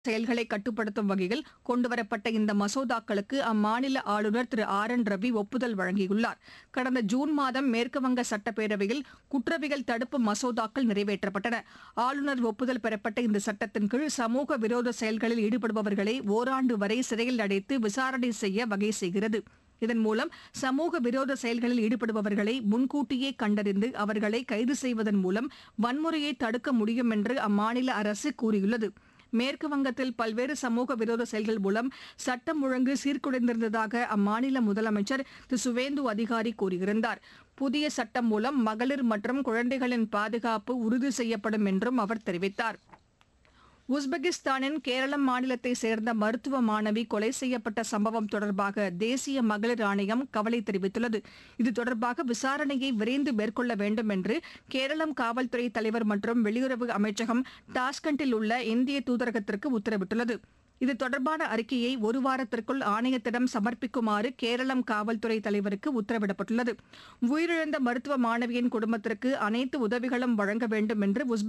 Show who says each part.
Speaker 1: செயல்களை கட்டுப்படுத்தும் வகையில் கொண்டுவரப்பட்ட இந்த மசோதாக்களுக்கு அம்மாநில ஆளுநர் திரு ஆர் என் ரவி ஒப்புதல் வழங்கியுள்ளார் கடந்த ஜூன் மாதம் மேற்குவங்க சட்டப்பேரவையில் குற்றவியல் தடுப்பு மசோதாக்கள் நிறைவேற்றப்பட்டன ஆளுநர் ஒப்புதல் பெறப்பட்ட இந்த சட்டத்தின் கீழ் சமூக விரோத செயல்களில் ஈடுபடுபவர்களை ஓராண்டு வரை சிறையில் அடைத்து விசாரணை செய்ய வகை செய்கிறது இதன் மூலம் சமூக விரோத செயல்களில் ஈடுபடுபவர்களை முன்கூட்டியே கண்டறிந்து அவர்களை கைது செய்வதன் மூலம் வன்முறையை தடுக்க முடியும் என்று அம்மாநில அரசு கூறியுள்ளது மேற்கு வங்கத்தில் பல்வேறு சமூக விரோத செயல்கள் மூலம் சட்டம் ஒழுங்கு சீர்குலைந்திருந்ததாக அம்மாநில முதலமைச்சர் திரு சுவேந்து அதிகாரி கூறியிருந்தார் புதிய சட்டம் மூலம் மகளிர் மற்றும் குழந்தைகளின் பாதுகாப்பு உறுதி செய்யப்படும் என்றும் அவர் தெரிவித்தார் உஸ்பெகிஸ்தானின் கேரளம் மாநிலத்தை சேர்ந்த மருத்துவ மாணவி கொலை செய்யப்பட்ட சம்பவம் தொடர்பாக தேசிய மகளிர் ஆணையம் கவலை தெரிவித்துள்ளது இது தொடர்பாக விசாரணையை விரைந்து மேற்கொள்ள வேண்டும் என்று கேரளம் காவல்துறை தலைவர் மற்றும் வெளியுறவு அமைச்சகம் டாஸ்கண்டில் உள்ள இந்திய தூதரகத்திற்கு உத்தரவிட்டுள்ளது இது தொடர்பான அறிக்கையை ஒரு வாரத்திற்குள் ஆணையத்திடம் சமர்ப்பிக்குமாறு கேரளம் காவல்துறை தலைவருக்கு உத்தரவிடப்பட்டுள்ளது உயிரிழந்த மருத்துவ மாணவியின் குடும்பத்திற்கு அனைத்து உதவிகளும் வழங்க வேண்டும் என்று உஸ்பெக்